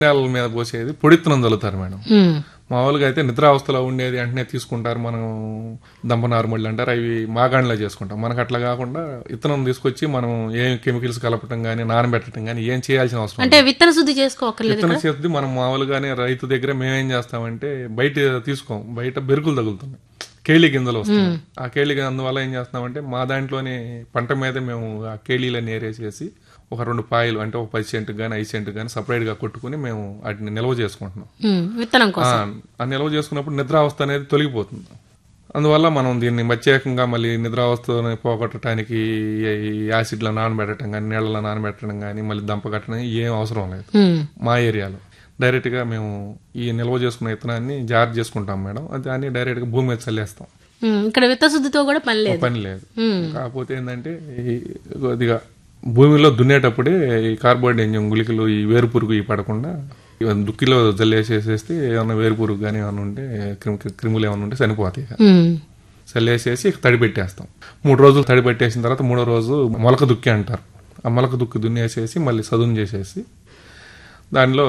నేలల మీద పోసేది పొడిత్తనం చల్లుతారు మేడం ఉమ్, మామూలుగా అయితే నిద్రావస్థలో ఉండేది వెంటనే తీసుకుంటారు మనం దంప నార్మల్ అంటారు అవి మాగాణిలో చేసుకుంటాం మనకు అట్లా కాకుండా ఇత్తనం తీసుకొచ్చి మనం ఏం కెమికల్స్ కలపటం కానీ నానబెట్టడం కానీ ఏం చేయాల్సిన అవసరం అంటే విత్తన శుద్ధి చేసుకోకర్లేదు విత్తనం చేతి మనం మామూలుగానే రైతు దగ్గర మేమేం చేస్తామంటే బయట తీసుకోం బయట బెరుకులు తగులుతున్నాయి కేళి గింజలు వస్తాయి ఆ కేళి గింజ అందువల్ల ఏం చేస్తామంటే మా దాంట్లోనే పంట మీద మేము ఆ కేళీలని ఏరేసేసి ఒక రెండు పాయలు అంటే ఒక పది సెంటు కానీ ఐదు సెంటు కానీ సపరేట్ గా కొట్టుకుని మేము వాటిని నిల్వ చేసుకుంటున్నాం ఉమ్, విత్తనం కోసం ఆ, ఆ నిల్వ చేసుకున్నప్పుడు నిద్రావస్థ అనేది తొలగిపోతుంది అందువల్ల మనం దీన్ని ప్రత్యేకంగా మళ్ళీ నిద్రావస్థని పోగొట్టడానికి ఈ యాసిడ్లో నానబెట్టడం కానీ నీళ్ళలో నానబెట్టడం కానీ మళ్ళీ దంప కట్టడం ఏం అవసరం లేదు ఉమ్, మా ఏరియాలో డైరెక్ట్గా మేము ఈ నిల్వ చేసుకున్న విత్తనాన్ని జారీ చేసుకుంటాం మేడం అది దాన్ని డైరెక్ట్గా భూమి మీద చల్లేస్తాం ఉమ్, ఇక్కడ విత్తన శుద్ధితో కూడా పని లేదు పని లేదు ఉమ్, కాకపోతే ఏంటంటే ఈ కొద్దిగా భూమిలో దున్నేటప్పుడే ఈ కార్బోర్డ్ ఎంజిన్ గుళికలు ఈ వేరు పురుగు ఈ పడకుండా ఇవన్నీ దుక్కిలో జల్లేసేసేస్తే ఏమన్నా వేరు పురుగు కానీ ఏమైనా ఉంటే క్రిమి క్రిములు ఏమైనా ఉంటే చనిపోతాయి ఇక. ఉమ్, చల్లేసేసి ఇక తడి పెట్టేస్తాం మూడు రోజులు తడి పెట్టేసిన తర్వాత మూడో రోజు మొలక దుక్కి అంటారు ఆ మొలక దుక్కి దున్నేసేసి మళ్ళీ సదును చేసేసి దానిలో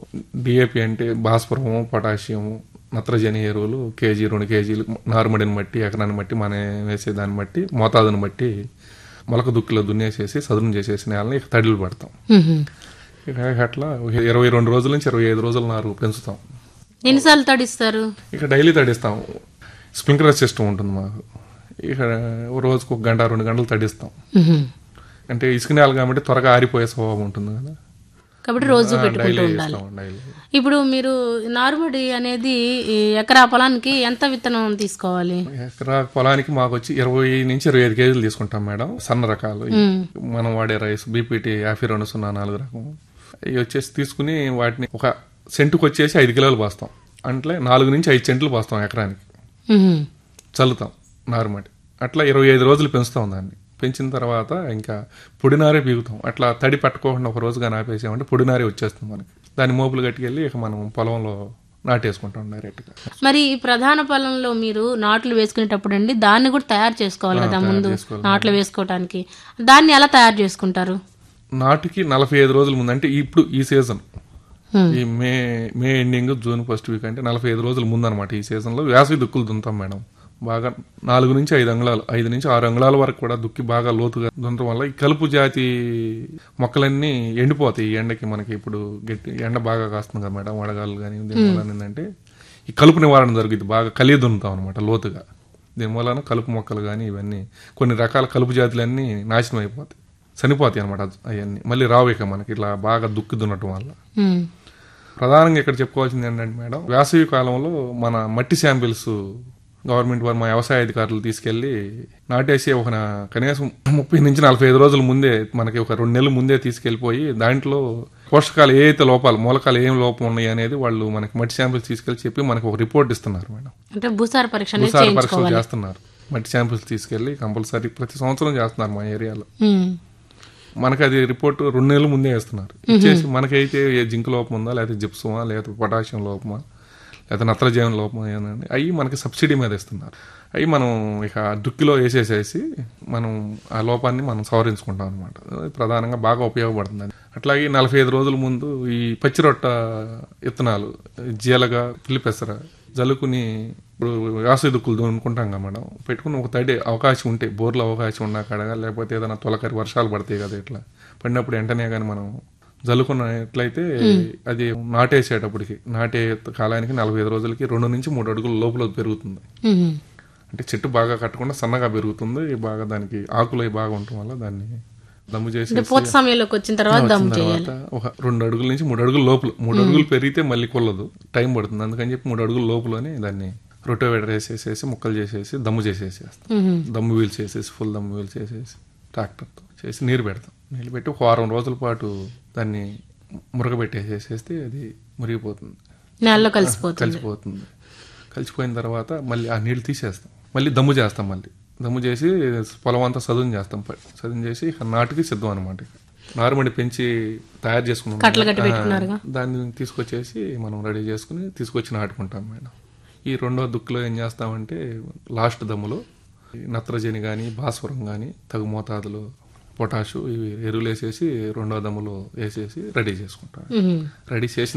డిఏపి అంటే భాస్వరము పొటాషియము నత్రజని ఎరువులు కేజీ రెండు కేజీలు నారుమడిని బట్టి ఎకరాన్ని బట్టి మనం వేసే దాన్ని బట్టి మోతాదుని బట్టి మొలక దుక్కిలో దున్నేసేసి సదును చేసేసి నేలని ఇక తడిలు పెడతాం ఉమ్. ఇక అట్లా ఒక ఇరవై రెండు రోజుల నుంచి ఇరవై ఐదు రోజుల నారు పెంచుతాం ఎన్నిసార్లు తడిస్తారు ఇక డైలీ తడిస్తాం స్ప్రింక్లర్ సిస్టమ్ ఉంటుంది మాకు ఇక ఓ రోజుకు ఒక గంట రెండు గంటలు తడిస్తాం ఉమ్. అంటే ఇసుక నేల కాబట్టి త్వరగా ఆరిపోయే స్వభావం ఉంటుంది కదా కాబట్టి రోజు పెట్టుకుంటూ డైలీ ఉండాలి ఇస్తాం డైలీ ఇప్పుడు మీరు నారుమడి అనేది ఈ ఎకరా పొలానికి ఎంత విత్తనం తీసుకోవాలి ఎకరా పొలానికి మాకు వచ్చి ఇరవై నుంచి ఇరవై ఐదు కేజీలు తీసుకుంటాం మేడం సన్న రకాలు ఉమ్, మనం వాడే రైస్ బీపీటీ యాభై రెండు సున్నా నాలుగు రకం ఇవి వచ్చేసి తీసుకుని వాటిని ఒక సెంటుకు వచ్చేసి ఐదు కిలోలు పోస్తాం అంటే నాలుగు నుంచి ఐదు సెంట్లు పోస్తాం ఎకరానికి ఉమ్, చల్లుతాం నారుమడి అట్లా ఇరవై ఐదు రోజులు పెంచుతాం దాన్ని పెంచిన తర్వాత ఇంకా పొడినారే పీగుతాం అట్లా తడి పట్టుకోకుండా ఒక రోజుగా నాపేసామంటే పొడినారే వచ్చేస్తుంది మనకి దాన్ని మోపులు కట్టుకెళ్ళి ఇక మనం పొలంలో నాటేసుకుంటాం డైరెక్ట్గా మరి ఈ ప్రధాన పొలంలో మీరు నాట్లు వేసుకునేటప్పుడు అండి దాన్ని కూడా తయారు చేసుకోవాలి కదా ముందు చేసుకోవాలి. నాట్లు వేసుకోవటానికి దాన్ని ఎలా తయారు చేసుకుంటారు నాటుకి నలభై ఐదు రోజుల ముందు అంటే ఇప్పుడు ఈ సీజన్ ఉమ్, ఈ May May ending June first week అంటే నలభై ఐదు రోజుల ముందు అనమాట ఈ సీజన్లో వేసవి దుక్కులు దున్నుతాం మేడం బాగా నాలుగు నుంచి ఐదు అంగుళాలు ఐదు నుంచి ఆరు అంగుళాల వరకు కూడా దుక్కి బాగా లోతుగా దున్నడం వల్ల ఈ కలుపు జాతి మొక్కలన్నీ ఎండిపోతాయి ఈ ఎండకి మనకి ఇప్పుడు గట్టి ఎండ బాగా కాస్తుంది కదా మేడం వడగాలు కానీ దీనివల్ల ఏంటంటే ఈ కలుపు నివారణ జరుగుతుంది బాగా కలిగి దున్నుతాం అనమాట లోతుగా దీని వలన కలుపు మొక్కలు కానీ ఇవన్నీ కొన్ని రకాల కలుపు జాతులన్నీ నాశనం అయిపోతాయి చనిపోతాయి అనమాట అవన్నీ మళ్ళీ రావు ఇక మనకి ఇట్లా బాగా దుక్కి దున్నటం వల్ల ఉమ్, ప్రధానంగా ఇక్కడ చెప్పుకోవాల్సింది ఏంటంటే మేడం వేసవి కాలంలో మన మట్టి శాంపిల్స్ గవర్నమెంట్ వారు మా వ్యవసాయ అధికారులు తీసుకెళ్లి నాటేసి ఒక నా- కనీసం ముప్పై నుంచి నలభై ఐదు రోజుల ముందే మనకి ఒక రెండు నెలల ముందే తీసుకెళ్లిపోయి దాంట్లో పోషకాలు ఏ అయితే లోపాలు మూలకాలు ఏం లోపం ఉన్నాయి అనేది వాళ్ళు మనకి మట్టి శాంపిల్స్ తీసుకెళ్లి చెప్పి మనకు ఒక రిపోర్ట్ ఇస్తున్నారు మేడం అంటే భూసార పరీక్ష అనేది భూసార పరీక్షలు చేయించుకోవాలి చేస్తున్నారు మట్టి శాంపిల్స్ తీసుకెళ్లి కంపల్సరీ ప్రతి సంవత్సరం చేస్తున్నారు మా ఏరియాలో ఉమ్, మనకి అది రిపోర్ట్ రెండు నెలల ముందే ఇస్తున్నారు ఇచ్చేసి మనకైతే ఏ జింక్ లోపం ఉందా లేకపోతే జిప్సమా లేకపోతే పొటాషియం లోపమా లేకపోతే నత్రజని లోపమా ఏనండి అవి మనకి సబ్సిడీ మీద ఇస్తున్నారు అవి మనం ఇక దుక్కిలో వేసేసేసి మనం ఆ లోపాన్ని మనం సవరించుకుంటాం అనమాట ప్రధానంగా బాగా ఉపయోగపడుతుంది అది. అట్లాగే నలభై ఐదు రోజుల ముందు ఈ పచ్చిరొట్ట విత్తనాలు జీలగ పిల్లిపెసర జలుకుని ఇప్పుడు వ్యవసాయ దుక్కులు దున్నుకుంటాం కదా మేడం పెట్టుకుని ఒక తడి అవకాశం ఉంటే బోర్లో అవకాశం ఉన్నా కడగా లేకపోతే ఏదైనా తొలకరి వర్షాలు పడతాయి కదా ఇట్లా పడినప్పుడు వెంటనే కానీ మనం జల్లుకున్నట్లయితే అది నాటేసేటప్పటికి నాటే కాలానికి నలభై ఐదు రోజులకి రెండు నుంచి మూడు అడుగుల లోపల పెరుగుతుంది ఉమ్, అంటే చెట్టు బాగా కట్టకుండా సన్నగా పెరుగుతుంది బాగా దానికి ఆకులు అవి బాగా ఉండటం వల్ల దాన్ని దమ్ము చేసి అంటే పూత సమయంలోకి వచ్చిన తర్వాత దమ్ము చేయాలి తర్వాత ఒక రెండు అడుగుల నుంచి మూడు అడుగుల లోపల మూడు అడుగులు పెరిగితే మళ్ళీ కొల్లదు టైం పడుతుంది అందుకని చెప్పి మూడు అడుగుల లోపలనే దాన్ని రొటోవేటర్ వేసేసేసి ముక్కలు చేసేసి దమ్ము చేసేసేస్తాం ఉమ్, దమ్ము వీల్ చేసేసి ఫుల్ దమ్ము వీల్ చేసేసి ట్రాక్టర్తో చేసి నీరు పెడతాం నీళ్ళు పెట్టి ఒక వారం రోజుల పాటు దాన్ని మురగబెట్టేసేసేస్తే అది మురిగిపోతుంది నేలలో కలిసిపోతుంది కలిసిపోతుంది కలిసిపోయిన తర్వాత మళ్ళీ ఆ నీళ్ళు తీసేస్తాం మళ్ళీ దమ్ము చేస్తాం మళ్ళీ దమ్ము చేసి పొలం అంతా సదును చేస్తాం ప- సదును చేసి ఇక నాటుకి సిద్ధం అనమాట నారుమడి పెంచి తయారు చేసుకున్నాం కట్టలు కట్టి పెట్టుకున్నారుగా. ఆ, దాన్ని తీసుకొచ్చేసి మనం రెడీ చేసుకుని తీసుకొచ్చి నాటుకుంటాం మేడం ఈ రెండో దుక్కులో ఏం చేస్తామంటే లాస్ట్ దమ్ములో ఈ నత్రజని కానీ భాస్వరం కానీ తగు మోతాదులో పొటాషు ఇవి ఎరువులు వేసేసి రెండో దమ్ములో వేసేసి రెడీ చేసుకుంటాం ఉమ్. రెడీ చేసిన